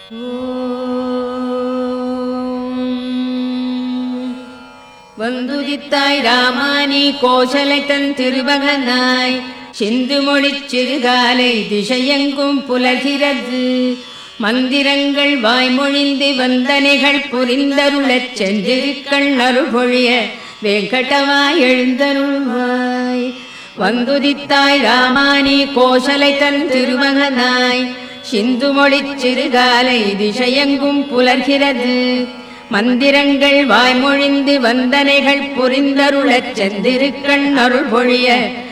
வந்துதித்தாய் ராமானி கோசலை தன் திருமகனாய் சிந்து மொழிச் சிறுகாலை திசையெங்கும் புலகிறது மந்திரங்கள் வாய்மொழிந்து வந்தனைகள் புரிந்தருளச் சென்றிருக்கள் அருள்பொழிய வெங்கடவாய் எழுந்தருள்வாய் வந்துதித்தாய் ராமானி கோசலை தன் திருமகனாய் சிந்து மொழிச் சிறுகாலை திசையெங்கும் புலர்கிறது மந்திரங்கள் வாய்மொழிந்து வந்தனைகள் புரிந்தருளச் செந்திருக்கண் அருள் பொழிய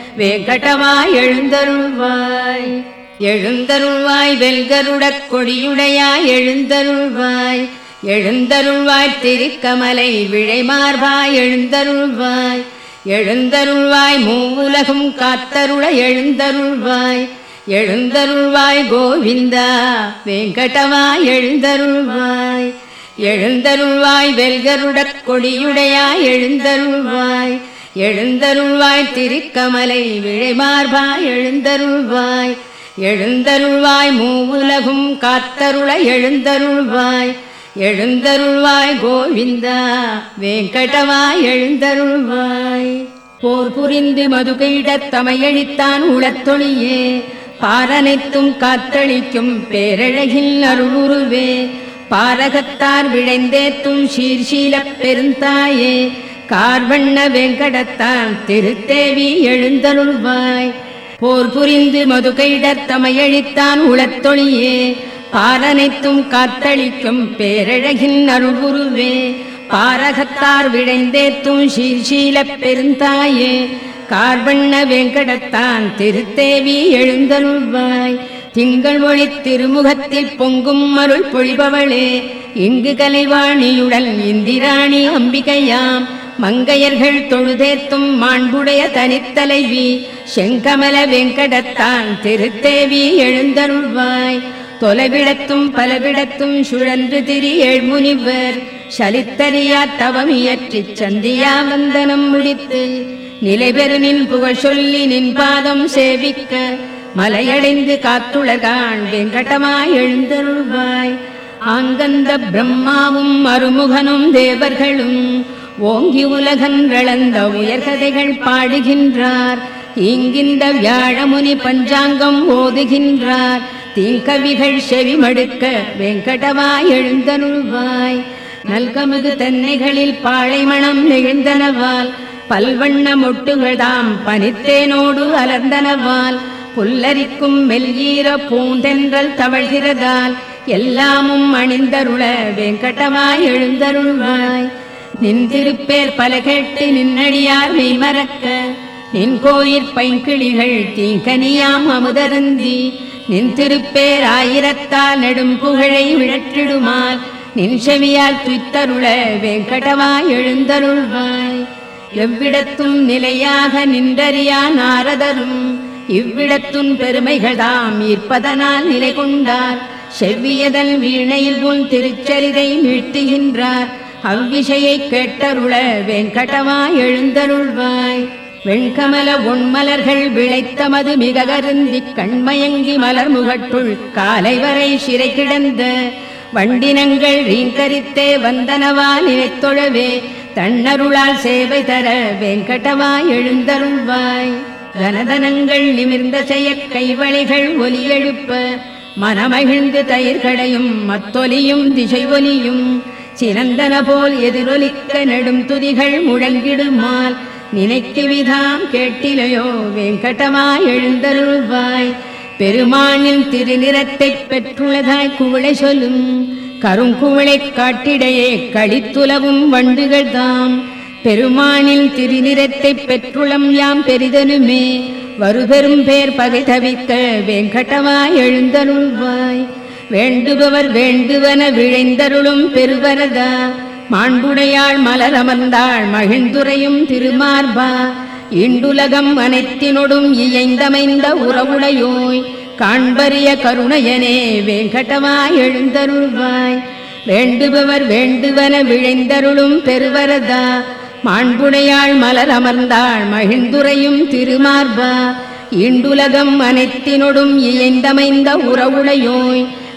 வேங்கடவாய் எழுந்தருள்வாய் எழுந்தருள்வாய் வெல்கருடக் கொடியுடையாய் எழுந்தருள்வாய் எழுந்தருள்வாய் திருக்கமலை விழைமார்பாய் எழுந்தருள்வாய் எழுந்தருள்வாய் மூவுலகும் காத்தருள எழுந்தருள்வாய் எழுந்தருள்வாய் கோவிந்தா வெங்கடவாய் எழுந்தருள்வாய் எழுந்தருள்வாய் வெல்கருடக் கொடியுடையாய் எழுந்தருள்வாய் எழுந்தருள்வாய் திருக்கமலை விழைமார்பாய் எழுந்தருள்வாய் எழுந்தருள்வாய் மூவுலகும் காத்தருள எழுந்தருள்வாய் எழுந்தருள்வாய் கோவிந்தா வேங்கடவாய் எழுந்தருள்வாய் போர் புரிந்து மதுகையிடத் தமையழித்தான் உளத்தொழியே பாரனைத்தும் காத்தளிக்கும் பேரழகில் அருளுருவே பாரகத்தார் விழைந்தேத்தும் சீர்ஷீலப் பெருந்தாயே கார்வண்ண வெங்கடத்தான் திருத்தேவி எழுந்தருள்வாய் போர் புரிந்து மதுகையிடத் தமையழித்தான் உளத்தொழியே பாரனைத்தும் காத்தளிக்கும் பேரழகின் அருள்குருவே பாரகத்தார் விழைந்தேத்தும் சீர்ஷீலப் பெருந்தாயே கார்வண்ண வெங்கடத்தான் திருத்தேவி எழுந்தருள்வாய் திங்கள் ஒளி திருமுகத்தில் பொங்கும் அருள் பொழிபவளே இங்கு கலைவாணியுடன் இந்திராணி அம்பிகையாம் மங்கையர்கள் தொழுதேத்தும் மாண்புடைய தனித்தலைவி செங்கமல வெங்கடத்தான் திருத்தேவி எழுந்தருள்வாய் தொலைவிடத்தும் பலவிடத்தும் சுழன்று திரி ஏழ்முனிவர் சலித்தறியா தவமியற்றிச் சந்தியா வந்தனம் முடித்து நிலைபெறு நின் புகழ் சொல்லி நின் பாதம் சேவிக்க மலையடைந்து காத்துலகான் வெங்கடமாய் எழுந்தருள்வாய் ஆங்கந்த பிரம்மாவும் அருமுகனும் தேவர்களும் ஓங்கி உலகன்றளந்த உயர்கதைகள் பாடுகின்றார் இங்கிந்த வியாழமுனி பஞ்சாங்கம் ஓதுகின்றார் தீங்கவிகள் செவிமடுக்க வெங்கடவாய் எழுந்தருள்வாய் நல்கமுது தென்னைகளில் பாழைமணம் நெழுந்தனவால் பல்வண்ண மொட்டுகள்தாம் பனித்தேனோடு அலர்ந்தனவால் புல்லரிக்கும் மெல்ஈர பூந்தென்றல் தவழ்கிறதால் எல்லாமும் அணிந்தருள வெங்கடமாய் எழுந்தருள்வாய் நின் திருப்பேர் பல கேட்டு நின்னடியார் மெய்மறக்க நின் கோயிற் பைங்கிளிகள் தீங்கனியாம் அமுதருந்தி நின் திருப்பேர் ஆயிரத்தால் நெடும் புகழை விழற்றிடுமால் நின் செவியால் துய்த்தருள வெங்கடமாய் எழுந்தருள்வாய் எவ்விடத்தும் நிலையாக நின்றறியா நாரதரும் இவ்விடத்துன் பெருமைகள்தாம் ஈர்ப்பதனால் நிலை கொண்டார் செவ்வியதன் வீணையில் உன் திருச்சரிதை மீட்டுகின்றார் அவ்விஷயை கேட்டருள வெங்கடமாய் எழுந்தருள்வாய் வெண்கமல ஒண்மலர்கள் விளைத்தமது மிக கருந்தி கண்மயங்கி மலர் முகட்டுள் காலை வரை சிறை கிடந்த வண்டினங்கள் ரீங்கரித்தே வந்தனவா நினைத்தொழவே தன்னருளால் சேவை தர வெங்கடமாய் எழுந்தருள்வாய் கனதனங்கள் நிமிர்ந்த செயற் கைவளைகள் ஒலி எழுப்ப மனமகிழ்ந்து தயிர்களையும் மத்தொலியும் திசை ஒலியும் சிறந்தன போல் எதிரொலிக்க நெடும் துதிகள் முழங்கிடுமால் நினைக்குவிதாம் கேட்டிலையோ வெங்கடமாய் எழுந்தருள்வாய் பெருமானின் திருநிறத்தைப் பெற்றுள்ளதாய் குவளை சொல்லும் கருங்குவளைக் காட்டிடையே கழித்துலவும் வண்டுகள் தாம் பெருமானின் திருநிறத்தைப் பெற்றுளம் யாம் பெரிதனுமே வருபெரும் பேர் பகை தவிக்க வெங்கடமாய் எழுந்தருள்வாய் வேண்டுபவர் வேண்டுவன விழைந்தருளும் பெருவரதா மாண்புடையாள் மலர் அமர்ந்தாள் மகிழ்ந்துரையும் திருமார்பா இண்டுலகம் அனைத்தினொடும் இயைந்தமைந்த உறவுடையோய் காண்பரிய கருணையனே வெங்கடமாய் எழுந்தருள்வாய் வேண்டுபவர் வேண்டுவன விழைந்தருளும் பெருவரதா மாண்புடையாள் மலர் அமர்ந்தாள் மகிழ்ந்துரையும் திருமார்பா இண்டுலகம் அனைத்தினொடும் இயைந்தமைந்த உறவுடையோய்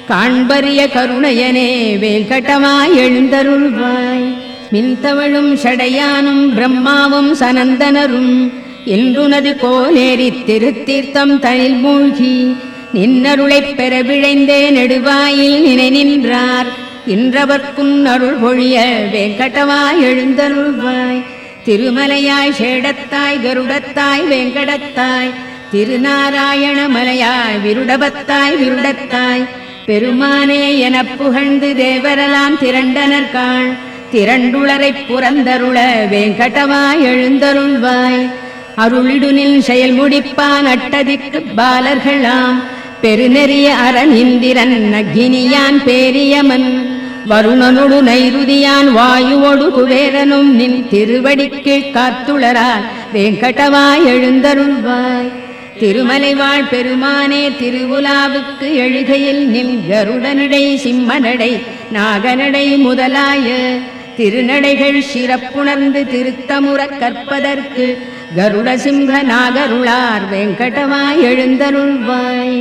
காண்பரிய கருணையனே வெங்கடமாய் எழுந்தருள்வாய் மின்தவழும் ஷடையானும் பிரம்மாவும் சனந்தனரும் என்றுனது கோலேரி திருத்தீர்த்தம் தனில் மூழ்கி நின்னருளைப் பெற விழைந்தே நெடுவாயில் நினை நின்றார் இன்றவர்க்கும் அருள் பொழிய வெங்கடமாய் எழுந்தருள்வாய் திருமலையாய் ஷேடத்தாய் கருடத்தாய் வெங்கடத்தாய் திருநாராயண மலையாய் விருடபத்தாய் விருடத்தாய் பெருமானே எனப் புகழ்ந்து தேவரெல்லாம் திரண்டனர் காண் திரண்டுளரைப் புறந்தருள வெங்கடமாய் எழுந்தருள்வாய் அருளிடுனில் செயல் முடிப்பான் அட்டதிக்கு பாலர்களாம் பெருநெறிய அரண் இந்திரன் நகினியான் பேரியமன் வருணனொடு நைருதியான் வாயுவொடு குபேரனும் நின் திருவடிக்கு காத்துளரால் வெங்கடவாய் எழுந்தருள்வாய் திருமலை வாழ் பெருமானே திருவுலாவுக்கு எழுகையில் நின் கருடனடை சிம்மனடை நாகனடை முதலாய திருநடைகள் சிறப்புணர்ந்து திருத்தமுறக் கற்பதற்கு கருட சிங்க நாகருளார் வெங்கடமாய் எழுந்தருள்வாய்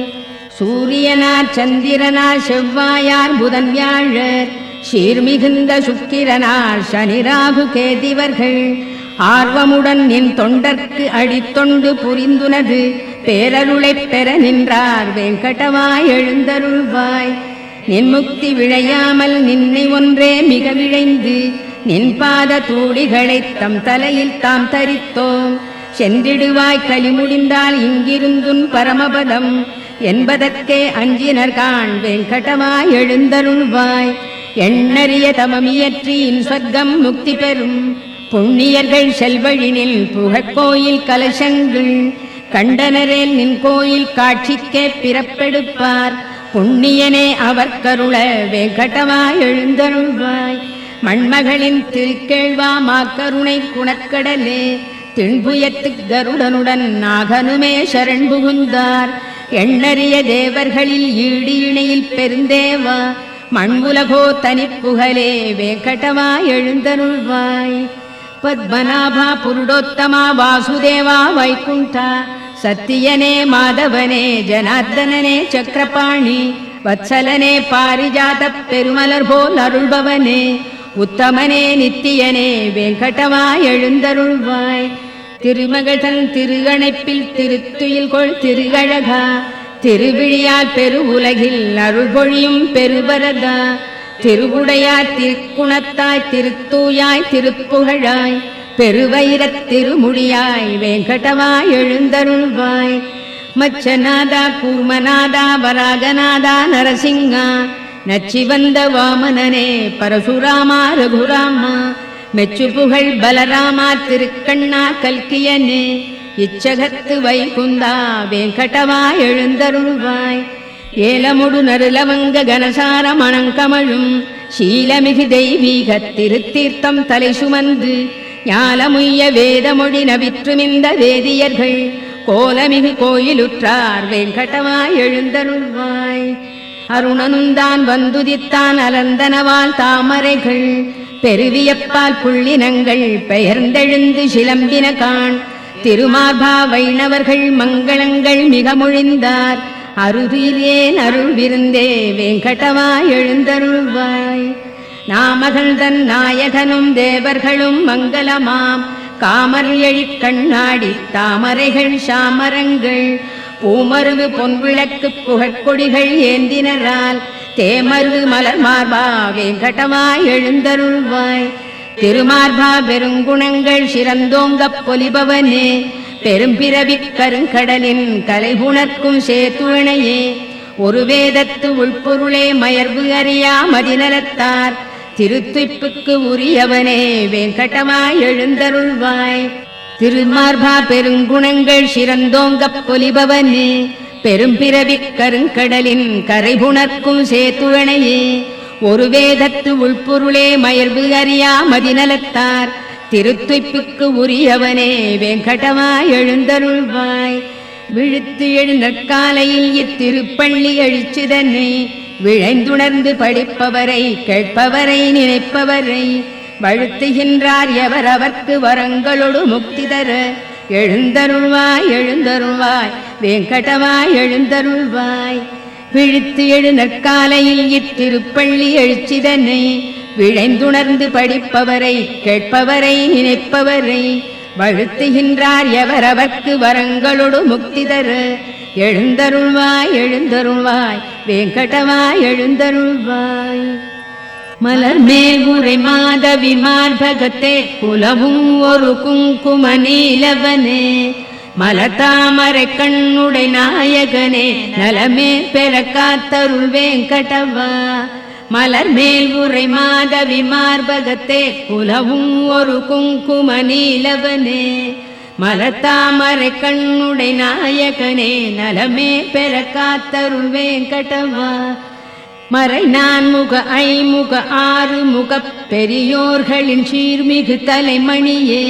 சூரியனார் சந்திரனார் செவ்வாயார் புதன் வியாழர் சீர்மிகுந்த சுக்கிரனார் சனிராகு கேதிவர்கள் ஆர்வமுடன் நின் தொண்டர்க்கு அடித்தொண்டு புரிந்துனது பேரருளைப் பெற நின்றார் வெங்கடமாய் எழுந்தருள்வாய் நின் முக்தி விழையாமல் நின்னை ஒன்றே மிக விழைந்து நின் பாத தூளிகளைத் தம் தலையில் தாம் தரித்தோம் சென்றிடுவாய் களி முடிந்தால் இங்கிருந்துன் பரமபதம் என்பதற்கே அஞ்சினர் காண் வெங்கடமாய் எழுந்தருள்வாய் எண்ணறிய தமமியற்றியின் சொர்க்கம் முக்தி பெறும் புண்ணியர்கள் செல்வழினில் புகழ்கோயில் கலசங்கள் கண்டனரேல் நின் கோயில் காட்சிக்கே பிறப்பெடுப்பார் புண்ணியனே அவர் கருள வெங்கடமாய் எழுந்தருள்வாய் மண்மகளின் திருக்கேழ்வா மாக்கருணை குணக்கடலே திண்புயத்து கருடனுடன் நாகனுமே சரண் புகுந்தார் எண்ணறிய தேவர்களில் ஈடு இணையில் பெருந்தேவா மண்புலகோ தனிப்புகழே வெங்கடமாய் எழுந்தருள்வாய் பத்மநாபா புருடோத்தமா வாசுதேவா வைகுண்டா சத்தியனே மாதவனே ஜனார்தனனே சக்கரபாணி வத்சலனே பாரிஜாத பெருமலர் போல் அருள்பவனே உத்தமனே நித்தியனே வெங்கடமாய் எழுந்தருள்வாய் திருமகள்தன் திருகணைப்பில் திருத்துயில் கொள் திருகழகா திருவிழியால் பெருவுலகில் அருள் பொழியும் பெருபரதா திருவுடையாய் திருக்குணத்தாய் திருத்தூயாய் திருப்புகழாய் பெருவைரத் திருமுடியாய் வெங்கடமாய் எழுந்தருள்வாய் மச்சநாதா கூர்மநாதா வராகநாதா நரசிங்கா நச்சிவந்த வாமனனே பரசுராமா ரகுராமா மெச்சு புகழ் பலராமா திருக்கண்ணா கல்கியனே இச்சகத்து வைகுந்தா வெங்கடமா எழுந்தருள்வாய் ஏலமுடு நருலவங்க கனசார மணங்கமழும் சீலமிகு தெய்வீக திருத்தீர்த்தம் தலை சுமந்து ஞாலமுய்ய வேதமொழி நவிற்றுமிந்த வேதியர்கள் கோலமிகு கோயிலுற்றார் வெங்கடமாய் எழுந்தருள்வாய் அருணனுந்தான் வந்துதித்தான் அலந்தனவால் தாமரைகள் பெருவியப்பால் புள்ளினங்கள் பெயர்ந்தெழுந்து சிலம்பின காண் திருமார்பா வைணவர்கள் மங்களங்கள் மிக மொழிந்தார் அருகிலேன் அருள் விருந்தே வெங்கடமாய் எழுந்தருள்வாய் நாமகள் தன் நாயகனும் தேவர்களும் மங்களமாம் காமர் எழிக் கண்ணாடி தாமரைகள் சாமரங்கள் பூமருவு பொன்விளக்கு புகழ்கொடிகள் ஏந்தினரால் தேமருவு மலர் மார்பா வெங்கடமாய் எழுந்தருள்வாய் திருமார்பா பெருங்குணங்கள் சிறந்தோங்கப் பொலிபவனே பெரும்பிறவிக் கருங்கடலின் கலைபுணர்க்கும் சேத்துணையே ஒரு வேதத்து உள்பொருளே மயர்வு அறியா மதிநலத்தார் திருத்துய்ப்புக்கு உரியவனே வெங்கடமாய் எழுந்தருள்வாய் திருமார்பா பெருங்குணங்கள் சிறந்தோங்கப் பொலிபவனே பெரும்பிறவிக் கருங்கடலின் கரைபுணர்க்கும் சேத்துணையே ஒரு வேதத்து உள்பொருளே மயர்வு அறியா மதிநலத்தார் திருத்துய்ப்புக்கு உரியவனே வெங்கடமாய் எழுந்தருள்வாய் விழுத்து எழுநற்காலையில் இத்திருப்பள்ளி எழுச்சிதனை விழைந்துணர்ந்து படிப்பவரை கேட்பவரை நினைப்பவரை வழுத்துகின்றார் எவர் அவர்க்கு வரங்களொடு முக்தி தர எழுந்தருள்வாய் எழுந்தருள்வாய் வெங்கடமாய் எழுந்தருள்வாய் விழித்து எழு நற்காலையில் இத்திருப்பள்ளி எழுச்சிதனை விழைந்துணர்ந்து படிப்பவரை கேட்பவரை நினைப்பவரை வழுத்துகின்றார் எவரவர்க்கு வரங்களொடு முக்தி தர எழுந்தருள்வாய் எழுந்தருள்வாய் வேங்கடவாய் எழுந்தருள்வாய் மலர் மேல் உரை மாதவி மார்பகத்தே குலவும் ஒரு குங்கும நீலவனே மலத்தாமரை கண்ணுடை நாயகனே நலமே பெற காத்தருள் வேங்கடவா மலர் மேல் உரை மாதவி மார்பகத்தே குலவும் ஒரு குங்கும நீலவனே மலத்தாமரை கண்ணுடை நாயகனே நலமே பெற காத்தருள் வேங்கடவா மறை நான்முக ஐமுக ஆறு முகப் பெரியோர்களின் சீர்மிகு தலைமணியே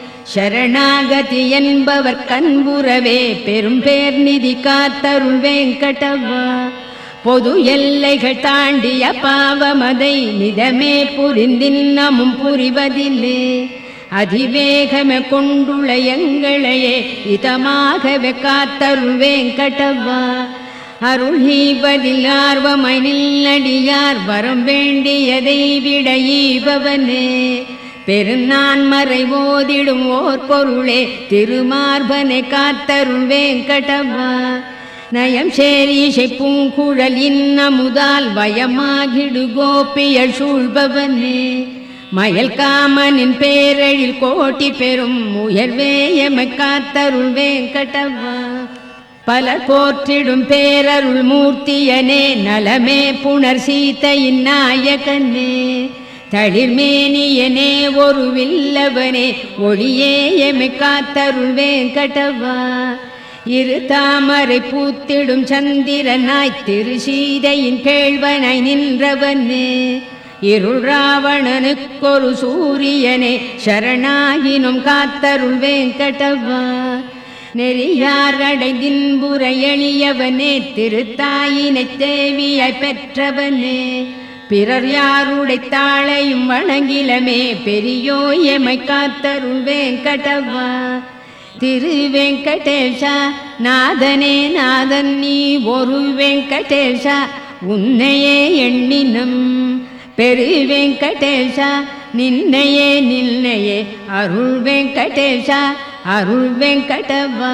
சரணாகதி என்பவர் கண்புறவே பெரும் பேர் நிதி காத்தருள் வேங்கடவா பொது எல்லைகள் தாண்டிய பாவமதை நிதமே புரிந்தின்னமும் புரிவதில்லே அதிவேகமே கொண்டுள்ள எங்களையே இதமாகவே காத்தருள் வேங்கடவா அருள் ஈவதில் ஆர்வமை நில்லடியார் வரம் வேண்டியதை விட ஈபவனே பெருநான் மறை ஓதிடும் ஓர் பொருளே திருமார்பனை காத்தருள் வேங்கடவா நயம் சேரீசை பூங்குழல் இன்னமுதால் வயமாகிடு கோபியல் சூழ்பவனே மயல் காமனின் பேரழில் கோட்டி பெறும் உயர்வே எமை காத்தருள் வேங்கடவா பல போற்றிடும் பேரருள் மூர்த்தியனே நலமே புனர் சீதையின் நாயகனே தளிர்மேனியனே ஒரு வில்லவனே ஒளியே எமை காத்தருள் வேங்கடவா இரு தாமரை பூத்திடும் சந்திரனாய் திரு சீதையின் கேழ்வனாய் நின்றவனே இருள் ராவணனுக்கொரு சூரியனே சரணாகினும் காத்தருள் வேங்கடவா நெறியார் அடைந்தின்புற எளியவனே திருத்தாயினை தேவியாய் பெற்றவனே பிறர் யாருடை தாளையும் வணங்கிலமே பெரியோ எமை காத்தருள் வேங்கடவா திரு வெங்கடேஷா நாதனே நாதன் நீ ஒரு வெங்கடேஷா உன்னையே எண்ணினம் பெரு வெங்கடேஷா நின்னையே நின்னையே அருள் வெங்கடேஷா அருள் வெங்கடவா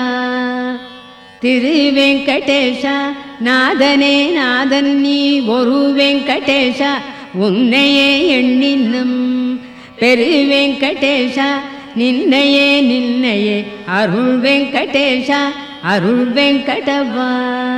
திரு வெங்கடேஷா நாதனே நாதன் நீ ஒரு வெங்கடேஷா உன்னையே எண்ணினும் பெரு வெங்கடேஷா நின்னையே நின்னையே அருள் வெங்கடேஷா அருள் வெங்கடவா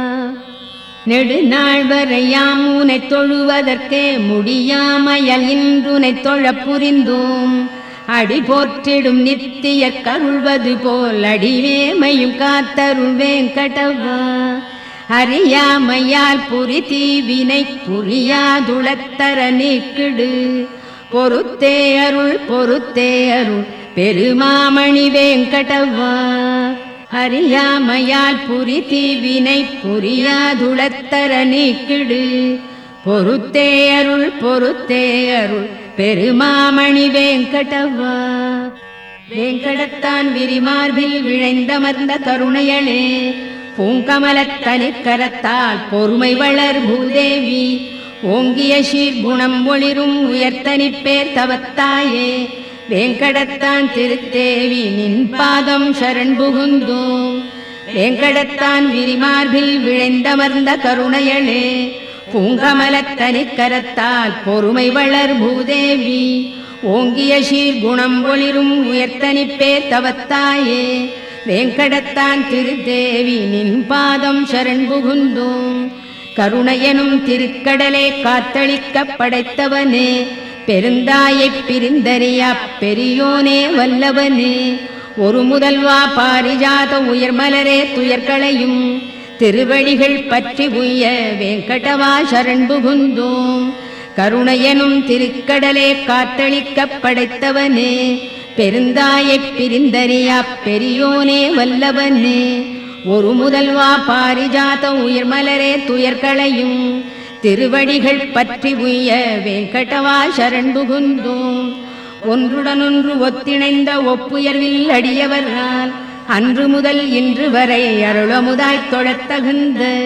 நெடுநாள் வரையாம் உனை தொழுவதற்கே முடியாமையல் இன்றுனை தொழ புரிந்தோம் அடி போற்றிடும் நித்திய கருள்வது போல் அடிவேமையும் காத்தருள் வேங்கடவா அறியாமையால் புரி தீவினை புரியாதுளத்தர நீக்கிடு பொறுத்தே அருள் பொறுத்தே அருள் பெருமாமணி வேங்கடவா அறியாமையால் புரி தீவினை புரியாதுளத்தர நீக்கிடு பொறுத்தே அருள் பொறுத்தே அருள் பெருமாமணி வேங்கடவா வேங்கடத்தான் விரிமார்பில் விழைந்தமர்ந்த கருணையளே பூங்கமலத்தனி கரத்தால் பொறுமை வளர் பூதேவி ஓங்கிய சீர்குணம் ஒளிரும் உயர்த்தனி பேர் தவத்தாயே வேங்கடத்தான் திருத்தேவி நின் பாதம் சரண் புகுந்தோம் வேங்கடத்தான் விரிமார்பில் விழைந்தமர்ந்த கருணையளே பூங்கமலத்தனி கரத்தால் பொறுமை வளர் பூதேவி ஓங்கிய சீர்குணம் ஒளிரும் உயர்த்தனிப்பே தவத்தாயே வேங்கடத்தான் திருத்தேவி நின் பாதம் சரண் புகுந்தோம் கருணையனும் திருக்கடலே காத்தளிக்க படைத்தவனே பெருந்தாயைப் பிரிந்தறியா பெரியோனே வல்லவனே ஒரு முதல்வா பாரிஜாத உயர்மலரே துயர்களையும் திருவடிகள் பற்றி உய்ய வேங்கடவா சரண் புகுந்தோம் கருணையனும் திருக்கடலே காத்தளிக்க படைத்தவனே பெருந்தாயைப் பிரிந்தறியா பெரியோனே வல்லவனே ஒரு முதல்வா பாரிஜாத உயர்மலரே துயர்களையும் திருவடிகள் பற்றி உய்ய வேங்கடவா சரண் புகுந்தோம் ஒன்றுடனொன்று ஒத்திணைந்த ஒப்புயர்வில் அடியவரால் அன்று முதல் இன்று வரை அருளமுதாய்த் தொழத் தகுந்த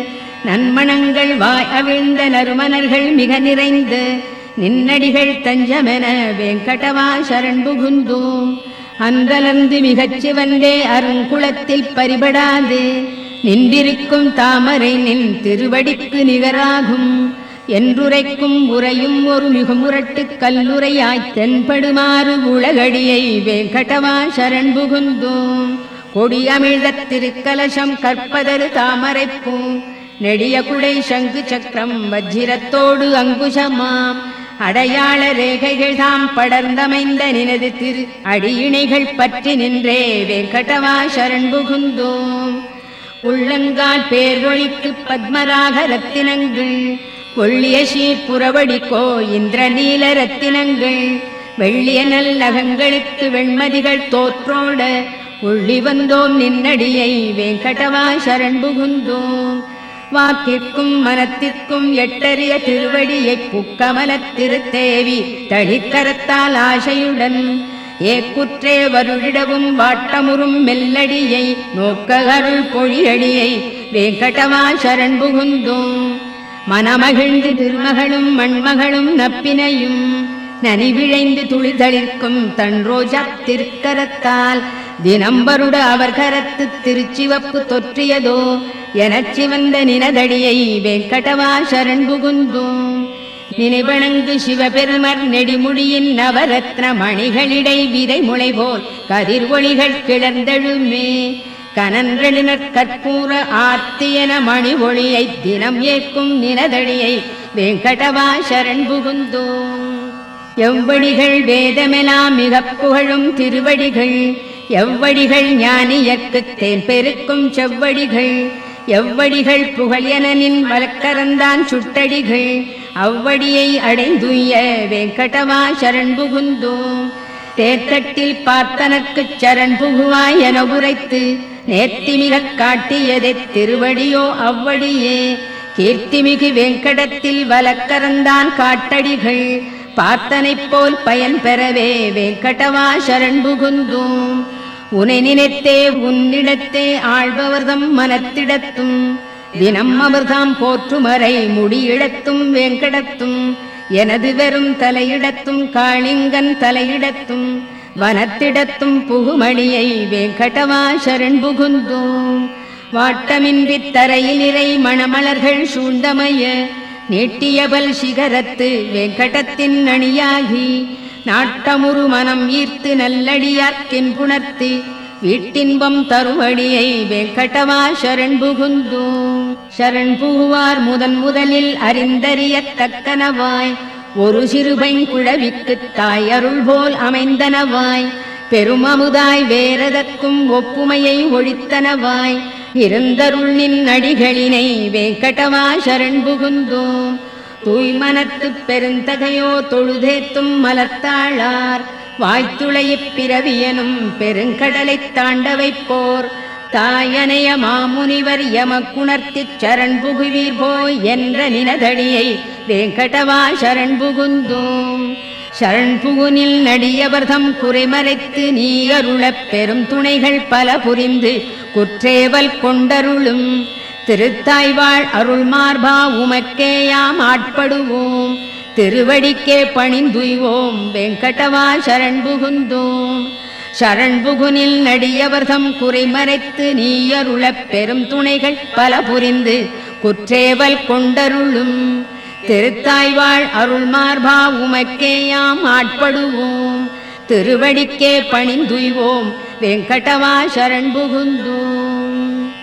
நன்மணங்கள் வாய் அவிழ்ந்த நறுமணர்கள் மிக நிறைந்து நின்னடிகள் தஞ்சமென வெங்கடவா சரண் புகுந்தோம் அன்றலர்ந்து மிகச் சிவந்தே அருங்குளத்தில் பரிபடாது நின்றிருக்கும் தாமரை நின் திருவடிக்கு நிகராகும் என்றுரைக்கும் உரையும் ஒரு மிகுமுரட்டு கல்லுரையாய் தென்படுமாறு உலகடியை வெங்கடவா சரண் புகுந்தோம் கொடியமிழ்தத் திருக்கலசம் கற்பதரு தாமரைப்பூ நெடிய குடை சங்கு சக்கரம் வஜ்ரத்தோடு அங்குசமாம் அடையாள ரேகைகள் தாம் படர்ந்தமைந்த நினது திரு அடியிணைகள் பற்றி நின்றே வெங்கடவா சரண் புகுந்தோம் உள்ளங்கால் பேர்வொழிக்கு பத்மராக ரத்தினங்கள் ஒள்ளிய சீர் புறவடிக்கோ இந்திர நீல ரத்தினங்கள் வெள்ளிய நல் நகங்களுக்கு வெண்மதிகள் தோற்றோட உள்ளி வந்தோம் நின்னடியை வெங்கடவா சரண் புகுந்தோம் வாக்கிற்கும் மனத்திற்கும் எட்டறிய திருவடியை புக்கமலத் திருத்தேவி தளிக்கரத்தால் ஆசையுடன் ஏக்குற்றே வருடிடவும் வாட்டமுறும் மெல்லடியை நோக்க அருள் பொழியடியை வேங்கடவா சரண் புகுந்தோம் மனமகிழ்ந்து திருமகளும் மண்மகளும் நப்பினையும் நனிவிழைந்து துளிதளிர்க்கும் தன் ரோஜா திருக்கரத்தால் தினம்பருட அவர் கரத்து திருச்சிவப்பு தொற்றியதோ எனச் சிவந்த நினதடியை வெங்கடவா சரண் புகுந்தோம் நினைவணங்கு சிவபெருமர் நெடிமுடியின் நவரத்ன மணிகளிடை விதை முளைபோல் கதிர்வொளிகள் கிளர்ந்தெழுமே கனன்றெழுநற் கற்பூர ஆர்த்தியன மணி ஒளியை தினம் ஏற்கும் நினதடியை வெங்கடவா சரண் புகுந்தோம் எவ்வடிகள் வேதமெலாம் மிகப் புகழும் திருவடிகள் எவ்வடிகள் ஞானியற்குத் தேன் பெருக்கும் செவ்வடிகள் எவ்வடிகள் புகழ் எனனின் வழக்கரந்தான் சுட்டடிகள் அவ்வடியை அடைந்துய வெங்கடவா சரண் புகுந்தோம் தேர்த்தட்டில் பார்த்தனக்குச் சரண் புகுவாய் என உரைத்து நேர்த்திமிகக் காட்டியதை திருவடியோ அவ்வடியே கீர்த்திமிகு வெங்கடத்தில் வலக்கரந்தான் காட்டடிகள் பார்த்தனைப் போல் பயன் பெறவே வெங்கடவா சரண் புகுந்தோம் உனை நினைத்தே உன்னிடத்தே ஆழ்பவர்தம் மனத்திடத்தும் தினம் அமர்தாம் போற்றுமறை முடியிடத்தும் வெங்கடத்தும் எனது வெறும் தலையிடத்தும் காளிங்கன் தலையிடத்தும் வனத்திடத்தும் புகுமணியை வெங்கடவா சரண் புகுந்தோம் வாட்டமின்றி தரையில் இறை மணமலர்கள் சூழ்ந்தமைய நீட்டியபல் சிகரத்து வெங்கடத்தின் அணியாகி நாட்டமுறு மனம் ஈர்த்து நல்லடியார்க்கின் புணர்த்து வீட்டின்பம் தருவடியை வெங்கடவா சரண் புகுந்தோம் சரண் புகுவார் முதன் முதலில் அறிந்தறியத் தக்கனவாய் ஒரு சிறுபைங் குழவிக்குத் தாய் அருள் போல் அமைந்தனவாய் பெருமமுதாய் வேறதற்கும் ஒப்புமையை ஒழித்தனவாய் இருந்தருள் நின் அடிகளினை வெங்கடவா சரண் புகுந்தோம் தூய்மனத்துப் பெருந்தகையோ தொழுதேத்தும் மலர்த்தாளார் வாய்த்துளையப் பிறவியனும் பெருங்கடலைத் தாண்ட வைப்போர் தாயனைய மாமுனிவர் எமக்குணர்த்திச் சரண் புகுவீர் போய் என்ற நினதடியை வேங்கடவா சரண் புகுந்தோம் சரண் புகுனில் நடியவர்தம் குறைமறைத்து நீ அருளப் பெரும் துணைகள் பல புரிந்து குற்றேவல் கொண்டருளும் திருத்தாய்வாழ் அருள் மார்பா உமக்கேயாம் ஆட்படுவோம் திருவடிக்கே பணிந்துய்வோம் வெங்கடவா சரண் புகுந்தோம் சரண் புகுனில் நடியவர்தம் குறைமறைத்து நீ அருளப் பெரும் துணைகள் பல புரிந்து குற்றேவல் கொண்டருளும் திருத்தாய்வாழ் அருள் மார்பா உமக்கேயாம் ஆட்படுவோம் திருவடிக்கே பணிந்துய்வோம் வெங்கடவா சரண் புகுந்தோம்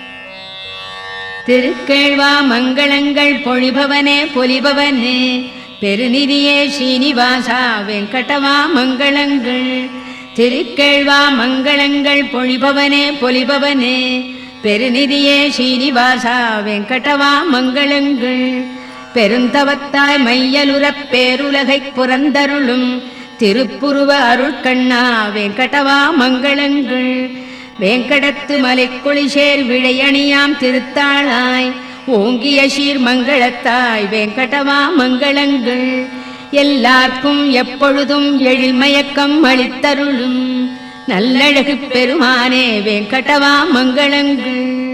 திருக்கேழ்வா மங்களங்கள் பொழிபவனே பொலிபவனே பெருநிதியே ஸ்ரீனிவாசா வெங்கடவா மங்களங்கள் திருக்கேழ்வா மங்களங்கள் பொழிபவனே பொலிபவனே பெருநிதியே ஸ்ரீனிவாசா வெங்கடவா மங்களங்கள் பெருந்தவத்தாய் மையலுறப் பேருலகைப் புறந்தருளும் திருப்புருவ அருட்கண்ணா வெங்கடவா மங்களங்கள் வேங்கடத்து மலைக்குளிசேர் விழையணியாம் திருத்தாளாய் ஓங்கிய சீர் மங்களத்தாய் வெங்கடவா மங்களங்கள் எல்லார்க்கும் எப்பொழுதும் எழில்மயக்கம் அளித்தருளும் நல்லழகு பெருமானே வெங்கடவா மங்களங்கள்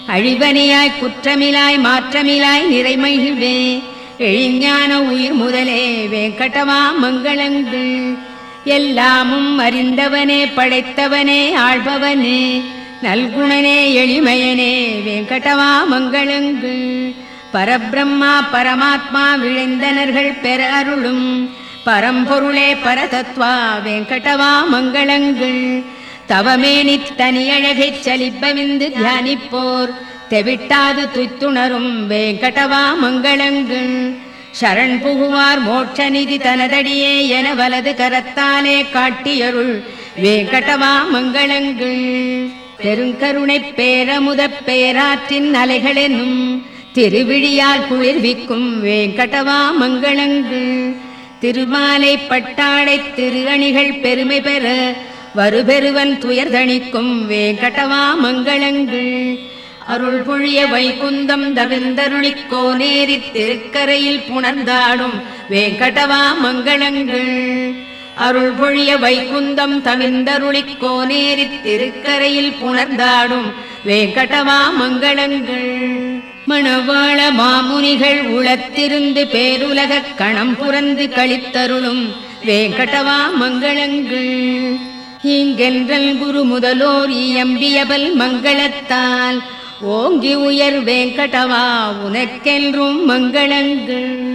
அழிவனியாய் குற்றமிலாய் மாற்றமிலாய் நிறைமகிழ்வே எழிஞான உயிர் முதலே வேங்கடவா மங்களங்கள் எல்லாமும் அறிந்தவனே படைத்தவனே ஆள்பவனே நல்குணனே எளிமையனே வேங்கடவா மங்களங்கள் பரபிரம்மா பரமாத்மா விழைந்தனர்கள் பெற அருளும் பரம்பொருளே பரதத்வா வெங்கடவா மங்களங்கள் தவமேனி தனியழகைச் சலிப்பவிந்து தியானிப்போர் தெவிட்டாது துய்த்துணரும் வேங்கடவா மங்களங்கள் சரண் புகுவார் மோட்ச நிதி தனதடியே என வலது கரத்தாலே காட்டியருள் வேங்கடவா மங்களங்கள் பெருங்கருணை பேரமுதப் பேராற்றின் அலைகளெனும் திருவிழியால் குளிர்விக்கும் வேங்கடவா மங்களங்கள் திருமாலை பட்டாடை திரு அணிகள் பெருமை பெற வருபெருவன் துயர்தணிக்கும் வேங்கடவா மங்களங்கள் அருள் பொழிய வைகுந்தம் தவிர்ந்தருளிக் கோனேரித் திருக்கரையில் புணர்ந்தாடும் வேங்கடவா மங்களங்கள் அருள் பொழிய வைகுந்தம் தவிர்ந்தருளிக் கோனேரித் திருக்கரையில் புணர்ந்தாடும் வேங்கடவா மங்களங்கள் மணவாள மாமுனிகள் உளத்திருந்து பேருலகக் கணம் புரந்து கழித்தருளும் வேங்கடவா மங்களங்கள் இங்கென்றல் குரு முதலோர் இயம்பியபல் மங்களத்தால் ஓங்கி உயர் வேங்கடவா உனக்கென்றும் மங்களங்கள்